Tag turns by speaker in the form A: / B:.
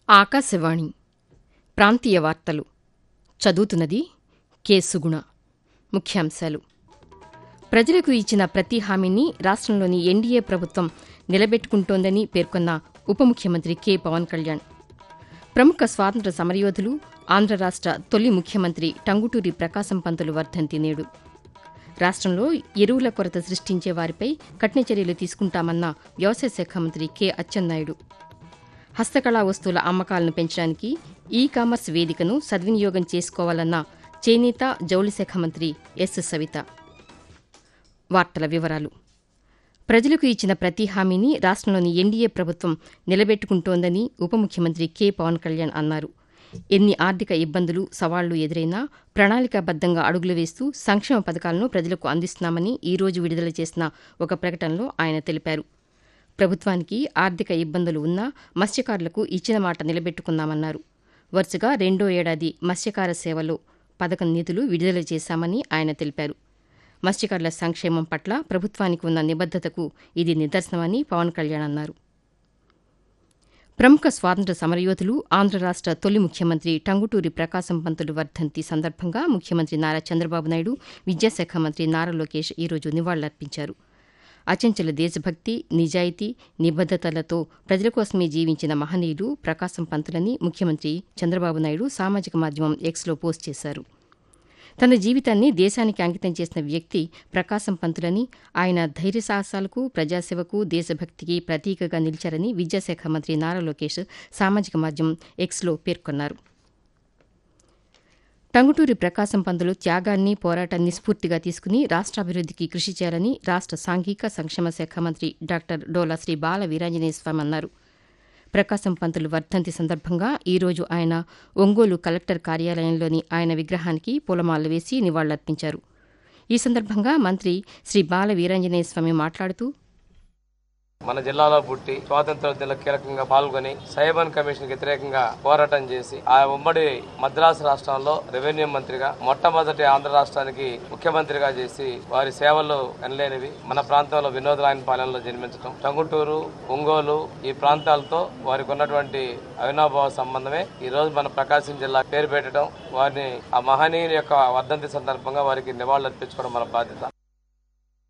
A: ఆకాశవాణి ప్రాంతీయ వార్తలు చదువుతున్నది కె సుగుణ ముఖ్యాంశాలు ప్రజలకు ఇచ్చిన ప్రతి హామీని రాష్ట్రంలోని ఎన్డీఏ ప్రభుత్వం నిలబెట్టుకుంటోందని పేర్కొన్న ఉప ముఖ్యమంత్రి కె పవన్ కళ్యాణ్ ప్రముఖ స్వాతంత్ర సమరయోధులు ఆంధ్ర రాష్ట్ర తొలి ముఖ్యమంత్రి టంగుటూరి ప్రకాశం పంతులు వర్ధంతి నేడు రాష్ట్రంలో ఎరువుల కొరత సృష్టించే వారిపై కఠిన చర్యలు తీసుకుంటామన్న వ్యవసాయ శాఖ మంత్రి కె అచ్చెన్నాయుడు హస్తకళా వస్తువుల అమ్మకాలను పెంచడానికి ఈ కామర్స్ వేదికను సద్వినియోగం చేసుకోవాలన్న చేనేత జౌళి శాఖ మంత్రి ఎస్ సవిత వార్తల వివరాలు ప్రజలకు ఇచ్చిన ప్రతి హామీని రాష్ట్రంలోని ఎన్డీఏ ప్రభుత్వం నిలబెట్టుకుంటోందని ఉప ముఖ్యమంత్రి కె పవన్ కళ్యాణ్ అన్నారు ఎన్ని ఆర్థిక ఇబ్బందులు సవాళ్లు ఎదురైనా ప్రణాళికాబద్దంగా అడుగులు వేస్తూ సంక్షేమ పథకాలను ప్రజలకు అందిస్తున్నామని ఈ రోజు విడుదల చేసిన ఒక ప్రకటనలో ఆయన తెలిపారు ప్రభుత్వానికి ఆర్థిక ఇబ్బందులు ఉన్నా మత్స్యకారులకు ఇచ్చిన మాట నిలబెట్టుకున్నామన్నారు వరుసగా రెండో ఏడాది మత్స్యకార సేవలో పథకం నిధులు విడుదల చేశామని ఆయన తెలిపారు మత్స్యకారుల సంక్షేమం పట్ల ప్రభుత్వానికి ఉన్న నిబద్దతకు ఇది నిదర్శనమని పవన్ కళ్యాణ్ అన్నారు ప్రముఖ స్వాతంత్ర సమరయోధులు ఆంధ్ర రాష్ట్ర తొలి ముఖ్యమంత్రి టంగుటూరి ప్రకాశం పంతులు వర్ధంతి సందర్భంగా ముఖ్యమంత్రి నారా చంద్రబాబు నాయుడు విద్యాశాఖ మంత్రి నారా లోకేష్ ఈరోజు నివాళులర్పించారు అచంచల దేశభక్తి నిజాయితీ నిబద్దతలతో ప్రజల కోసమే జీవించిన మహనీయులు ప్రకాశం పంతులని ముఖ్యమంత్రి చంద్రబాబు నాయుడు సామాజిక మాధ్యమం ఎక్స్లో పోస్ట్ చేశారు తన జీవితాన్ని దేశానికి అంకితం చేసిన వ్యక్తి ప్రకాశం పంతులని ఆయన ధైర్య సాహసాలకు ప్రజాసేవకు దేశభక్తికి ప్రతీకగా నిలిచారని విద్యాశాఖ మంత్రి నారా లోకేష్ సామాజిక మాధ్యమం ఎక్స్లో పేర్కొన్నారు టంగుటూరి ప్రకాశం పంతులు త్యాగాన్ని పోరాటాన్ని స్ఫూర్తిగా తీసుకుని రాష్ట్రాభివృద్ధికి కృషి చేయాలని రాష్ట్ర సాంఘిక సంక్షేమ శాఖ మంత్రి డాక్టర్ డోలా శ్రీ బాల వీరాంజనేయ స్వామి అన్నారు ప్రకాశం పంతులు వర్ధంతి సందర్భంగా ఈరోజు ఆయన ఒంగోలు కలెక్టర్ కార్యాలయంలోని ఆయన విగ్రహానికి పూలమాలలు వేసి నివాళులర్పించారు ఈ సందర్భంగా మంత్రి శ్రీ బాల వీరాంజనేయ స్వామి మాట్లాడుతూ
B: మన జిల్లాలో పుట్టి స్వాతంత్రోద్యమంలో కీలకంగా పాల్గొని సైబన్ కమిషన్ వ్యతిరేకంగా పోరాటం చేసి ఆ ఉమ్మడి మద్రాసు రాష్ట్రంలో రెవెన్యూ మంత్రిగా మొట్టమొదటి ఆంధ్ర రాష్ట్రానికి ముఖ్యమంత్రిగా చేసి వారి సేవలు ఎనలేనివి మన ప్రాంతంలో వినోదరాయన పాలనలో జన్మించడం టంగుటూరు ఒంగోలు ఈ ప్రాంతాలతో వారికి ఉన్నటువంటి అవినాభావ సంబంధమే ఈ రోజు మన ప్రకాశం జిల్లా పేరు పెట్టడం వారిని ఆ మహనీయుని యొక్క వర్ధంతి సందర్భంగా వారికి నివాళులు అర్పించుకోవడం మన బాధ్యత